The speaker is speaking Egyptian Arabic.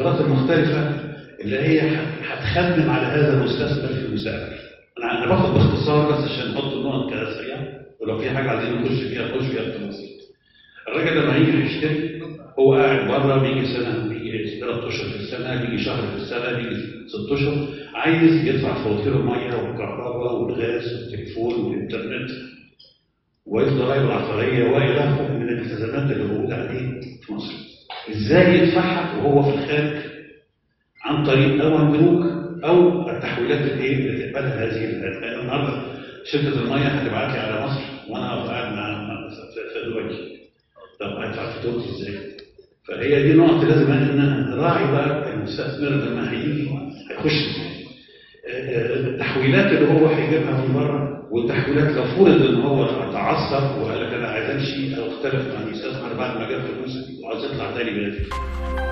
الخبرات المختلفه اللي هي هتخدم على هذا المستثمر في المستقبل. انا انا باخد باختصار بس عشان نحط النقط كده سريعه ولو في حاجه عايزين نخش فيها نخش فيها بالتفاصيل. الراجل لما يجي يشتري هو قاعد بره بيجي سنه بيجي ثلاث اشهر في السنه بيجي شهر في السنه بيجي ست اشهر عايز يدفع فواتير الميه والكهرباء والغاز والتليفون والانترنت والضرائب العقاريه والى اخره من الالتزامات اللي موجوده عليه في مصر. ازاي يدفعها وهو في الخارج عن طريق او البنوك او التحويلات الايه اللي تقبلها هذه البلاد. النهارده شركه الميه هتبعت لي على مصر وانا قاعد مع مع- في في دبي. طب هدفع في تركيا ازاي؟ فهي دي نقطة لازم ان نراعي بقى المستثمر لما هيجي هيخش ازاي. آه، آه، التحويلات اللي هو هيجيبها من بره والتحويلات لو فرض ان هو تعصب وقال لك انا عايز امشي او اختلف مع المستثمر بعد ما جاب فلوس وعاوز يطلع تاني بيت